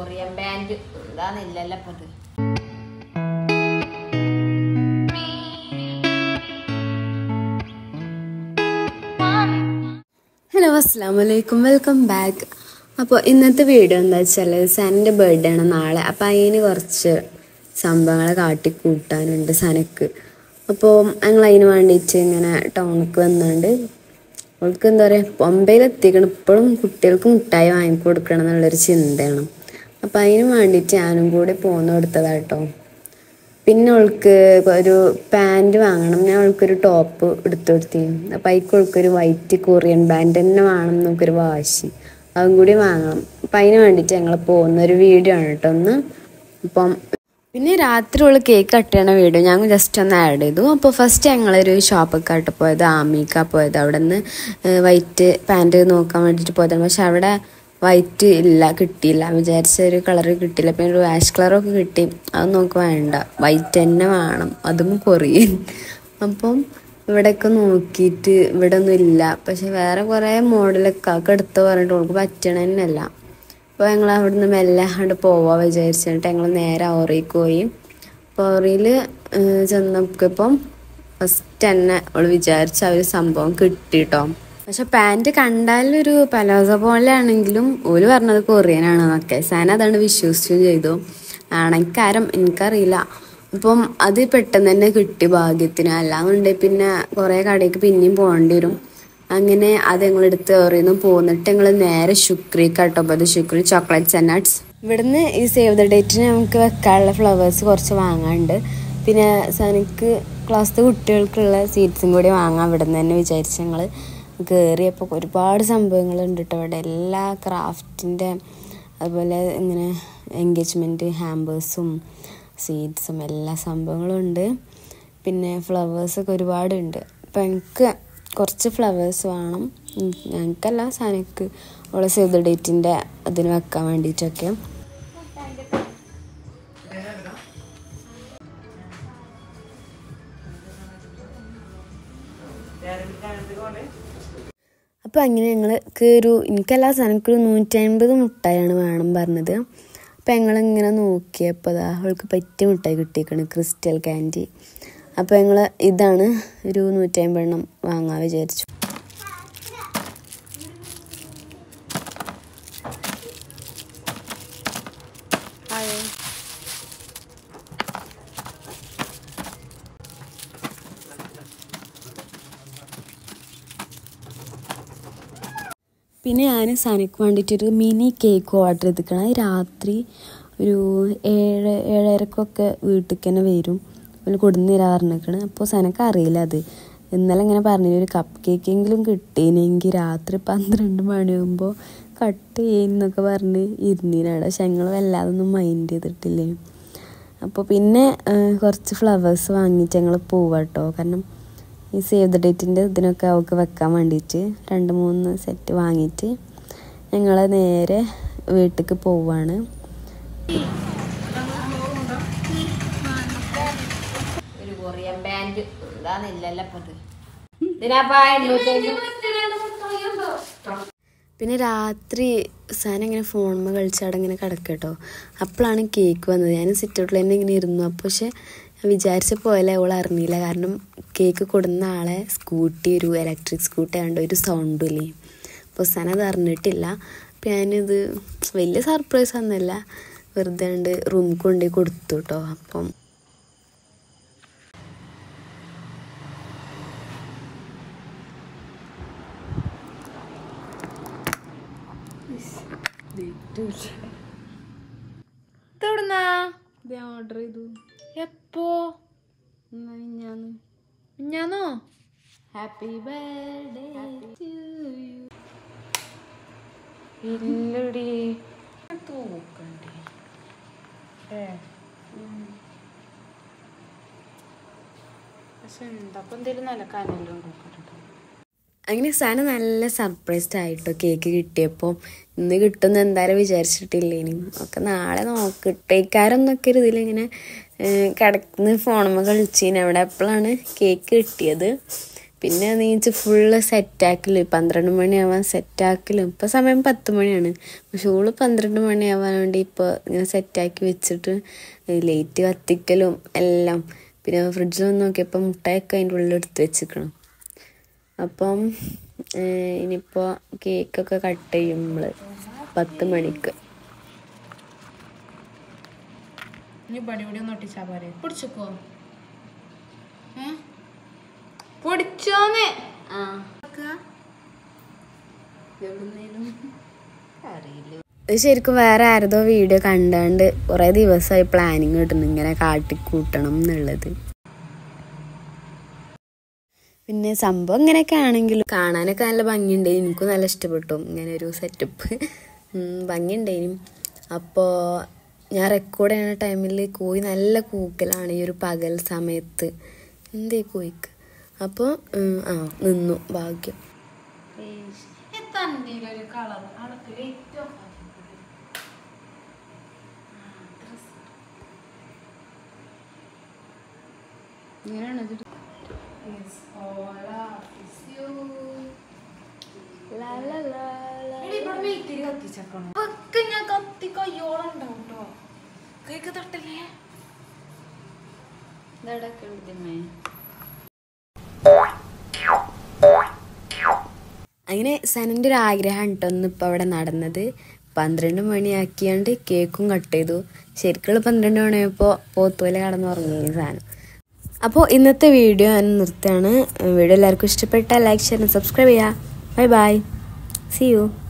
Korean band എന്താന്നില്ലല്ലോ ഇപ്പൊ ഇത് hello അസ്സാം വലൈക്കും വെൽക്കം ബാക്ക് അപ്പോൾ ഇന്നത്തെ വീഡിയോ എന്താ വെച്ചാൽ സൻ്റെ ബർത്ത്ഡേ ആണ് നാളെ അപ്പോൾ അതിന് കുറച്ച് സംഭവങ്ങൾ കാട്ടി കൂട്ടാനുണ്ട് സനക്ക് അപ്പോൾ ഞങ്ങൾ അതിന് വേണ്ടിയിട്ട് ഇങ്ങനെ ടൗണിക്ക് വന്നുകൊണ്ട് അവൾക്ക് എന്താ പറയുക ബൊമ്പയിൽ എത്തിക്കണം ഇപ്പോഴും കുട്ടികൾക്ക് മുട്ടായി വാങ്ങിക്കൊടുക്കണം എന്നുള്ളൊരു ചിന്തയാണ് അപ്പോൾ അതിന് വേണ്ടിയിട്ട് ഞാനും കൂടി പോന്നു കൊടുത്തതാട്ടോ പിന്നെ അവൾക്ക് ഒരു പാൻറ് വാങ്ങണം ഞാൻ അവൾക്കൊരു ടോപ്പ് എടുത്തു കൊടുത്തിരുന്നു അപ്പം അതിക്ക് അവൾക്കൊരു വൈറ്റ് കൊറിയൻ പാൻറ് തന്നെ വേണം എന്നൊക്കൊരു വാശി അതും കൂടി വാങ്ങണം അപ്പം അതിന് വേണ്ടിയിട്ട് ഞങ്ങൾ പോകുന്ന ഒരു വീഡിയോ ആണ് കേട്ടോ ഒന്ന് അപ്പം പിന്നെ രാത്രി ഉള്ള കേക്ക് കട്ട് ചെയ്യണ വീഡിയോ ഞങ്ങൾ ജസ്റ്റ് ഒന്ന് ആഡ് ചെയ്തു അപ്പോൾ ഫസ്റ്റ് ഞങ്ങളൊരു ഷോപ്പൊക്കെ ആയിട്ട് പോയത് ആമിക്ക പോയത് അവിടെ നിന്ന് വൈറ്റ് പാൻറ് നോക്കാൻ വേണ്ടിയിട്ട് പോയതാണ് പക്ഷെ അവിടെ വൈറ്റ് ഇല്ല കിട്ടിയില്ല വിചാരിച്ച ഒരു കളർ കിട്ടിയില്ല പിന്നെ ഒരു ആഷ് കളറൊക്കെ കിട്ടി അത് നോക്ക് വേണ്ട വൈറ്റ് തന്നെ വേണം അതും കൊറിയൻ അപ്പം ഇവിടെയൊക്കെ നോക്കിയിട്ട് ഇവിടെ ഒന്നും ഇല്ല പക്ഷെ വേറെ കുറേ മോഡലൊക്കെ ഒക്കെ എടുത്ത് പറഞ്ഞിട്ട് നമുക്ക് പറ്റണ തന്നെയല്ല അപ്പോൾ ഞങ്ങൾ അവിടുന്ന് മെല്ലെ അങ്ങോട്ട് പോവാ വിചാരിച്ചിട്ട് ഞങ്ങൾ നേരെ ഓറിക്ക് പോയി അപ്പോൾ ഓറിയിൽ ചെന്നപ്പോൾ ഫസ്റ്റ് തന്നെ അവൾ വിചാരിച്ച ആ ഒരു സംഭവം കിട്ടിട്ടോ പക്ഷെ പാൻറ് കണ്ടാലൊരു പലോസ പോലെ ആണെങ്കിലും ഓല് പറഞ്ഞത് കൊറിയനാണെന്നൊക്കെ സാൻ അതാണ് വിശ്വസിച്ചും ചെയ്തു ആണെക്കാരം എനിക്കറിയില്ല അപ്പം അത് പെട്ടെന്ന് തന്നെ കിട്ടി ഭാഗ്യത്തിന് അല്ലാന്നുണ്ടെങ്കിൽ പിന്നെ കുറേ കടയ്ക്ക് പിന്നെയും പോകേണ്ടി വരും അങ്ങനെ അത് ഞങ്ങളെടുത്ത് എറിയുന്നു പോന്നിട്ട് ഞങ്ങൾ നേരെ ശുക്രി കേട്ടോ അത് ശുക്രി ചോക്ലേറ്റ്സ് ആൻഡ് നട്ട്സ് ഇവിടുന്ന് ഈ സേവ് ദ ഡേറ്റിന് നമുക്ക് വെക്കാനുള്ള ഫ്ലവേഴ്സ് കുറച്ച് വാങ്ങാനുണ്ട് പിന്നെ സനക്ക് ക്ലാസ്സിലെ കുട്ടികൾക്കുള്ള സീറ്റ്സും കൂടി വാങ്ങാം ഇവിടെ നിന്ന് തന്നെ വിചാരിച്ച് ഞങ്ങൾ കയറിയപ്പോൾ ഒരുപാട് സംഭവങ്ങളുണ്ട് കേട്ടോ ഇവിടെ എല്ലാ ക്രാഫ്റ്റിൻ്റെ അതുപോലെ ഇങ്ങനെ എൻഗേജ്മെൻറ്റ് ഹാമ്പേഴ്സും സീഡ്സും എല്ലാ സംഭവങ്ങളും ഉണ്ട് പിന്നെ ഫ്ലവേഴ്സൊക്കെ ഒരുപാടുണ്ട് അപ്പം എനിക്ക് കുറച്ച് ഫ്ലവേഴ്സ് വേണം ഉം, ഞങ്ങൾക്കല്ല സനക്ക് അവളെ സേവ് ദ ഡേറ്റിൻ്റെ അതിന് വെക്കാൻ വേണ്ടിയിട്ടൊക്കെ അപ്പോൾ അങ്ങനെ ഞങ്ങൾക്ക് ഒരു എനിക്കെല്ലാ സാധനക്കും ഒരു നൂറ്റി അൻപത് മുട്ടായാണ് വേണം പറഞ്ഞത് അപ്പോൾ ഞങ്ങളിങ്ങനെ നോക്കിയപ്പോൾ അതാ അവൾക്ക് പറ്റിയ മുട്ടായി കിട്ടിയേക്കണ് ക്രിസ്റ്റൽ ക്യാൻഡി അപ്പോൾ ഞങ്ങൾ ഇതാണ് ഒരു നൂറ്റി അമ്പത് എണ്ണം വാങ്ങാൻ വിചാരിച്ചു പിന്നെ ഞാൻ സനക്ക് വേണ്ടിയിട്ടൊരു മിനി കേക്ക് ഓർഡർ ചെയ്തിരിക്കണം അത് രാത്രി ഒരു ഏഴ് ഏഴരക്കൊക്കെ വീട്ടിലേക്ക് തന്നെ വരും അതിൽ കൊടുന്നിരാ പറഞ്ഞിരിക്കണ് അപ്പോൾ സനക്ക് അറിയില്ല അത് ഇന്നലെ ഇങ്ങനെ പറഞ്ഞു ഒരു കപ്പ് കേക്കെങ്കിലും കിട്ടീനെങ്കിൽ രാത്രി പന്ത്രണ്ട് മണിയാകുമ്പോൾ കട്ട് ചെയ്യുന്നൊക്കെ പറഞ്ഞ് ഇരുന്നീനാണ് പക്ഷെ ഞങ്ങൾ വല്ലാതൊന്നും മൈൻഡ് ചെയ്തിട്ടില്ലേ അപ്പോൾ പിന്നെ ആ, കുറച്ച് ഫ്ലവേഴ്സ് വാങ്ങിയിട്ട് ഞങ്ങൾ പോവാട്ടോ കാരണം ഈ സേവ് ദ ഡേറ്റിൻ്റെ ഇതിനൊക്കെ അവൾക്ക് വെക്കാൻ വേണ്ടിയിട്ട് രണ്ട് മൂന്ന് സെറ്റ് വാങ്ങിയിട്ട് ഞങ്ങൾ നേരെ വീട്ടിലേക്ക് പോവാണ് ഒരു കൊറിയൻ ബാൻഡ് എന്താന്നില്ലല്ലോ ഇപ്പൊ ഇത് ഇതിനാപ്പാ എണ്ണൂറ്റി പിന്നെ രാത്രി സാധനം ഇങ്ങനെ ഫോണിൽ കളിച്ചാടെ ഇങ്ങനെ കിടക്കട്ടോ അപ്പോഴാണ് കേക്ക് വന്നത് ഞാൻ സിറ്റൗട്ടിൽ തന്നെ ഇങ്ങനെ ഇരുന്നു അപ്പോൾ പക്ഷെ ഞാൻ വിചാരിച്ച പോലെ അവൾ അറിഞ്ഞില്ല കാരണം കേക്ക് കൊടുന്ന ആളെ സ്കൂട്ടി ഒരു ഇലക്ട്രിക് സ്കൂട്ടി ആയതുകൊണ്ട് ഒരു സൗണ്ടും ഇല്ലേ അപ്പോൾ സാൻ അത് അറിഞ്ഞിട്ടില്ല അപ്പം ഞാനിത് വലിയ സർപ്രൈസ് ഒന്നുമല്ല വെറുതെ ഉണ്ട് റൂമിൽ കൊണ്ടുപോയി കൊടുത്തു കേട്ടോ അപ്പം ഇതെവിടുന്നാ ഞാൻ ഓർഡർ ചെയ്തു എപ്പോ ഞാൻ ഞാനോ ഹാപ്പി ബർത്ത്ഡേ ഇല്ലടി പക്ഷെ ഉണ്ടപ്പോൾ എന്തെങ്കിലും നല്ല കനലും നോക്കട്ടെ അങ്ങനെ സാധനം നല്ല സർപ്രൈസ്ഡ് ആയിട്ടോ കേക്ക് കിട്ടിയപ്പോൾ ഇന്ന് കിട്ടുമെന്ന് എന്തായാലും വിചാരിച്ചിട്ടില്ലേനി ഒക്കെ നാളെ നോക്കിട്ടേക്കാരെന്നൊക്കെ ഒരു ഇതിലിങ്ങനെ കിടക്കുന്ന ഫോണുമ്മ കളിച്ചീന് അവിടെ അപ്പോഴാണ് കേക്ക് കിട്ടിയത് പിന്നെ നീച്ച് ഫുള്ള് സെറ്റാക്കല് പന്ത്രണ്ട് മണിയാവാൻ സെറ്റാക്കലും ഇപ്പം സമയം പത്ത് മണിയാണ് പക്ഷെ ഓള് പന്ത്രണ്ട് മണിയാവാൻ വേണ്ടി ഇപ്പോൾ ഇങ്ങനെ സെറ്റാക്കി വെച്ചിട്ട് ലേറ്റ് കത്തിക്കലും എല്ലാം പിന്നെ ഫ്രിഡ്ജിൽ വന്ന് നോക്കിയപ്പോൾ മുട്ടായൊക്കെ അതിൻ്റെ ഉള്ളിൽ എടുത്ത് വെച്ചിക്കണം അപ്പം ഏഹ് ഇനിയിപ്പോൾ കേക്കൊക്കെ കട്ട് ചെയ്യും നമ്മൾ പത്ത് മണിക്ക് ഇനി പടി കൂടി ഒന്ന് ഒട്ടിച്ചാ പോരെ പിടിച്ചോ ഏ പൊടിച്ചോന്ന് ആ ഇത് ശരിക്കും വേറെ ആരതോ വീഡിയോ കണ്ടാണ്ട് കുറേ ദിവസമായി പ്ലാനിങ് കിട്ടുന്നു ഇങ്ങനെ കാട്ടിക്കൂട്ടണം എന്നുള്ളത് പിന്നെ സംഭവം ഇങ്ങനെയൊക്കെ ആണെങ്കിലും കാണാനൊക്കെ നല്ല ഭംഗിയുണ്ട് എനിക്കും നല്ല ഇഷ്ടപ്പെട്ടു ഇങ്ങനെ ഒരു സെറ്റപ്പ് ഭംഗിയുണ്ടേനും അപ്പോൾ ഞാൻ റെക്കോർഡ് ചെയ്യുന്ന ടൈമിൽ കോഴി നല്ല കൂക്കലാണ് ഈ ഒരു പകൽ സമയത്ത് എന്തേ കോഴിക്ക് അപ്പോൾ ആ നിന്നു ഭാഗ്യം തന്റെ കളർ അളക്ക് ഏറ്റവും ഇങ്ങനെയാണ് ഇത് ഞാൻ കത്തി കയ്യോളം ഉണ്ടാവും കേട്ടോ കൈക്ക് തട്ടല്ലേ അങ്ങനെ സനൻ്റെ ഒരു ആഗ്രഹം കേട്ടോ ഒന്ന് ഇപ്പോൾ അവിടെ നടന്നത് പന്ത്രണ്ട് മണിയാക്കിയാണ്ട് കേക്കും കട്ട് ചെയ്തു ശരിക്കുള്ള പന്ത്രണ്ട് മണിയായപ്പോൾ പോത്തുപോലെ കടന്നുറങ്ങി സാധനം അപ്പോൾ ഇന്നത്തെ വീഡിയോ ഞാൻ നിർത്തുകയാണ് വീഡിയോ എല്ലാവർക്കും ഇഷ്ടപ്പെട്ടാൽ ലൈക്ക് ഷെയർ സബ്സ്ക്രൈബ് ചെയ്യുക ബൈ ബൈ സി യു